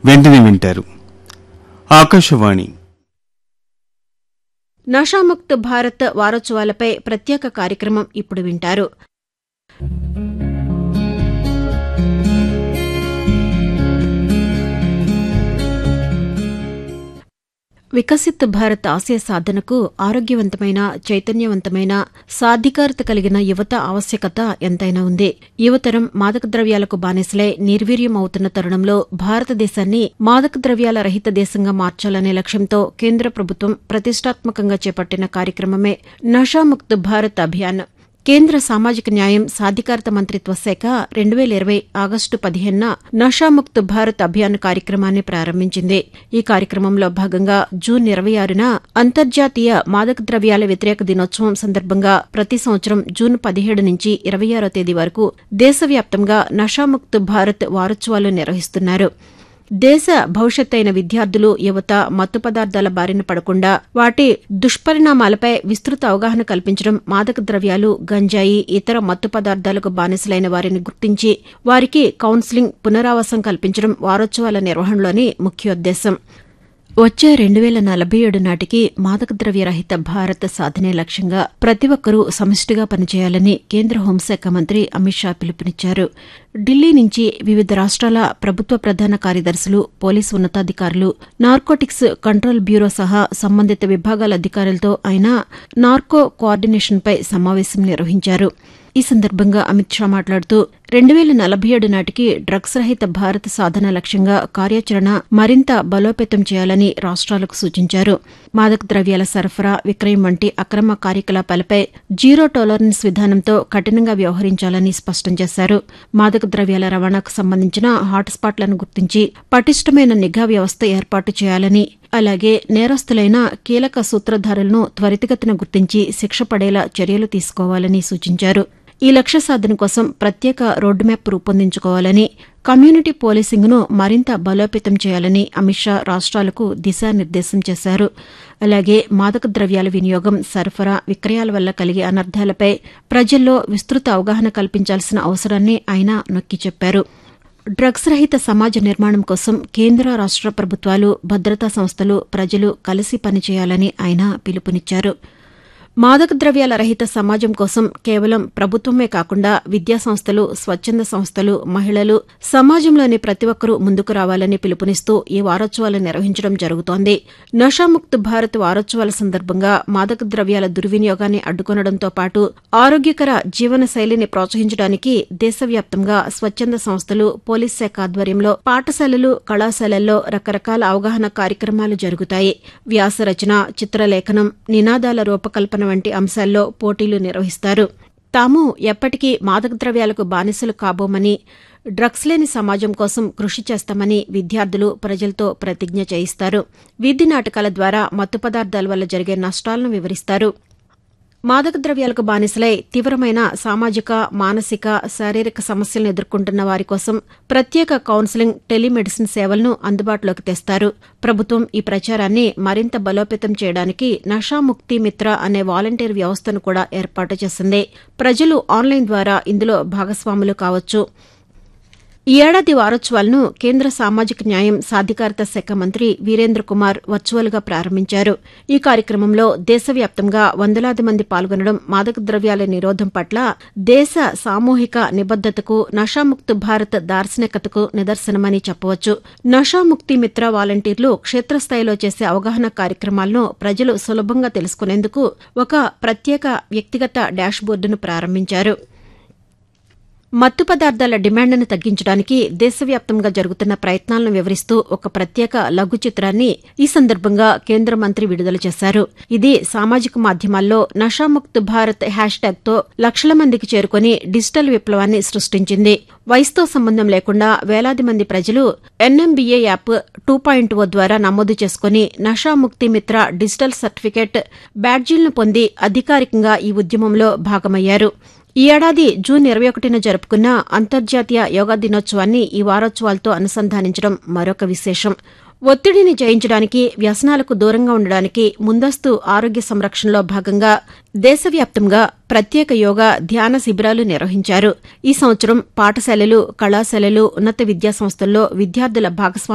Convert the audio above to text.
వెంటనే వింటారు ఆకాశవాణి నషాముక్త్ భారత్ వారోత్సవాలపై ప్రత్యేక కార్యక్రమం ఇప్పుడు వింటారు వికసిత్ భారత్ ఆశయ సాధనకు ఆరోగ్యవంతమైన చైతన్యవంతమైన సాధికారత కలిగిన యువత ఆవశ్యకత ఎంతైనా ఉంది యువతరం మాదక ద్రవ్యాలకు బానిసలై నిర్వీర్యం అవుతున్న తరుణంలో భారతదేశాన్ని మాదక ద్రవ్యాల రహిత దేశంగా మార్చాలనే లక్ష్యంతో కేంద్ర ప్రభుత్వం ప్రతిష్టాత్మకంగా చేపట్టిన కార్యక్రమమే నషాముక్త్ భారత్ అభియాన్ కేంద్ర సామాజిక న్యాయం సాధికారత మంత్రిత్వ శాఖ రెండు వేల ఇరవై ఆగస్టు పదిహేనున నషాముక్త్ భారత్ అభియాన్ కార్యక్రమాన్ని ప్రారంభించింది ఈ కార్యక్రమంలో భాగంగా జూన్ ఇరవై ఆరున అంతర్జాతీయ మాదక ద్రవ్యాల వ్యతిరేక దినోత్సవం సందర్భంగా ప్రతి సంవత్సరం జూన్ పదిహేడు నుంచి ఇరవై ఆరో తేదీ వరకు దేశవ్యాప్తంగా నషాముక్త్ భారత్ వారోత్సవాలు నిర్వహిస్తున్నారు దేశ భవిష్యత్తైన విద్యార్థులు యువత మత్తు పదార్థాల బారిన పడకుండా వాటి దుష్పరిణామాలపై విస్తృత అవగాహన కల్పించడం మాదక ద్రవ్యాలు గంజాయి ఇతర మత్తు పదార్థాలకు బానిసలైన వారిని గుర్తించి వారికి కౌన్సిలింగ్ పునరావాసం కల్పించడం వారోత్సవాల నిర్వహణలోని ముఖ్యోద్దేశం వచ్చే రెండు వేల నలభై ఏడు నాటికి మాదక ద్రవ్య రహిత భారత్ సాధనే లక్ష్యంగా ప్రతి ఒక్కరూ సమిష్టిగా పనిచేయాలని కేంద్ర హోంశాఖ మంత్రి అమిత్ షా పిలుపునిచ్చారు ఢిల్లీ నుంచి వివిధ రాష్ట్రాల ప్రభుత్వ ప్రధాన కార్యదర్శులు పోలీసు ఉన్నతాధికారులు నార్కోటిక్స్ కంట్రోల్ బ్యూరో సహా సంబంధిత విభాగాల అధికారులతో ఆయన నార్కో కోఆర్డినేషన్పై సమావేశం నిర్వహించారు ఈ సందర్భంగా అమిత్ షా మాట్లాడుతూ రెండు వేల నలభై ఏడు నాటికి డ్రగ్స్ రహిత భారత్ సాధన లక్ష్యంగా కార్యాచరణ మరింత బలోపేతం చేయాలని రాష్ట్రాలకు సూచించారు మాదక ద్రవ్యాల సరఫరా విక్రయం వంటి అక్రమ కార్యకలాపాలపై జీరో టాలరెన్స్ విధానంతో కఠినంగా వ్యవహరించాలని స్పష్టం చేశారు మాదక ద్రవ్యాల రవాణాకు సంబంధించిన హాట్స్పాట్లను గుర్తించి పటిష్టమైన నిఘా వ్యవస్థ ఏర్పాటు చేయాలని అలాగే నేరస్తులైన కీలక సూత్రధారులను త్వరితగతిన గుర్తించి శిక్ష పడేలా చర్యలు తీసుకోవాలని సూచించారు ఈ లక్ష్య సాధన కోసం ప్రత్యేక రోడ్ మ్యాప్ రూపొందించుకోవాలని కమ్యూనిటీ పోలీసింగ్ను మరింత బలోపేతం చేయాలని అమిత్ షా రాష్ట్రాలకు దిశానిర్దేశం చేశారు అలాగే మాదక ద్రవ్యాల వినియోగం సరఫరా విక్రయాల వల్ల కలిగే అనర్థాలపై ప్రజల్లో విస్తృత అవగాహన కల్పించాల్సిన అవసరాన్ని ఆయన నొక్కి చెప్పారు డ్రగ్స్ రహిత సమాజ నిర్మాణం కోసం కేంద్ర రాష్ట్ర ప్రభుత్వాలు భద్రతా సంస్థలు ప్రజలు కలిసి పనిచేయాలని ఆయన పిలుపునిచ్చారు మాదక ద్రవ్యాల రహిత సమాజం కోసం కేవలం ప్రభుత్వమే కాకుండా విద్యా సంస్థలు స్వచ్ఛంద సంస్థలు మహిళలు సమాజంలోని ప్రతి ఒక్కరూ ముందుకు రావాలని పిలుపునిస్తూ ఈ వారోత్సవాలు నిర్వహించడం జరుగుతోంది నషాముక్త్ భారత్ వారోత్సవాల సందర్భంగా మాదక ద్రవ్యాల దుర్వినియోగాన్ని అడ్డుకొనడంతో పాటు ఆరోగ్యకర జీవన శైలిని ప్రోత్సహించడానికి దేశవ్యాప్తంగా స్వచ్ఛంద సంస్థలు పోలీస్ శాఖ ఆధ్వర్యంలో పాఠశాలలు కళాశాలల్లో రకరకాల అవగాహన కార్యక్రమాలు జరుగుతాయి వ్యాసరచన చిత్రలేఖనం నినాదాల రూపకల్పన వంటి అంశాల్లో పోటీలు నిర్వహిస్తారు తాము ఎప్పటికీ మాదక ద్రవ్యాలకు బానిసలు కాబోమని డ్రగ్స్ లేని సమాజం కోసం కృషి చేస్తామని విద్యార్థులు ప్రజలతో ప్రతిజ్ఞ చేయిస్తారు వీధి నాటకాల ద్వారా మత్తు పదార్థాల వల్ల జరిగే నష్టాలను వివరిస్తారు మాదక ద్రవ్యాలకు బానిసలై తీవ్రమైన సామాజిక మానసిక శారీరక సమస్యలను ఎదుర్కొంటున్న వారి కోసం ప్రత్యేక కౌన్సిలింగ్ టెలిమెడిసిన్ సేవలను అందుబాటులోకి తెస్తారు ప్రభుత్వం ఈ ప్రచారాన్ని మరింత బలోపేతం చేయడానికి నషాముక్తి మిత్ర అనే వాలంటీర్ వ్యవస్థను కూడా ఏర్పాటు చేసింది ప్రజలు ఆన్లైన్ ద్వారా ఇందులో భాగస్వాములు కావచ్చు ఈ ఏడాది వారోత్సవాలను కేంద్ర సామాజిక న్యాయం సాధికారత శాఖ మంత్రి వీరేంద్ర కుమార్ వర్చువల్ గా ప్రారంభించారు ఈ కార్యక్రమంలో దేశవ్యాప్తంగా వందలాది మంది పాల్గొనడం మాదక ద్రవ్యాల నిరోధం పట్ల దేశ సామూహిక నిబద్దతకు నషాముక్త్ భారత్ దార్శనికతకు నిదర్శనమని చెప్పవచ్చు నషాముక్తి మిత్ర వాలంటీర్లు క్షేత్రస్థాయిలో చేసే అవగాహన కార్యక్రమాలను ప్రజలు సులభంగా తెలుసుకునేందుకు ఒక ప్రత్యేక వ్యక్తిగత డాష్బోర్డును ప్రారంభించారు మత్తు పదార్థాల డిమాండ్ను తగ్గించడానికి దేశవ్యాప్తంగా జరుగుతున్న ప్రయత్నాలను వివరిస్తూ ఒక ప్రత్యేక లఘు చిత్రాన్ని ఈ సందర్భంగా కేంద్ర మంత్రి విడుదల చేశారు ఇది సామాజిక మాధ్యమాల్లో నషాముక్త్ భారత్ హ్యాష్ ట్యాగ్తో లక్షల మందికి చేరుకుని డిజిటల్ విప్లవాన్ని సృష్టించింది వయసుతో సంబంధం లేకుండా వేలాది మంది ప్రజలు NMBA app two point O ద్వారా నమోదు చేసుకుని నషాముక్తి మిత్ర డిజిటల్ సర్టిఫికేట్ బ్యాడ్జీలను పొంది అధికారికంగా ఈ ఉద్యమంలో భాగమయ్యారు ఈ ఏడాది జూన్ ఇరవై ఒకటిన జరుపుకున్న అంతర్జాతీయ యోగా దినోత్సవాన్ని ఈ వారోత్సవాలతో అనుసంధానించడం మరొక విశేషం ఒత్తిడిని జయించడానికి వ్యసనాలకు దూరంగా ఉండడానికి ముందస్తు ఆరోగ్య సంరక్షణలో భాగంగా దేశవ్యాప్తంగా ప్రత్యేక యోగా ధ్యాన శిబిరాలు నిర్వహించారు ఈ సంవత్సరం పాఠశాలలు కళాశాలలు ఉన్నత విద్యాసంస్థల్లో విద్యార్థుల భాగస్వామ్యం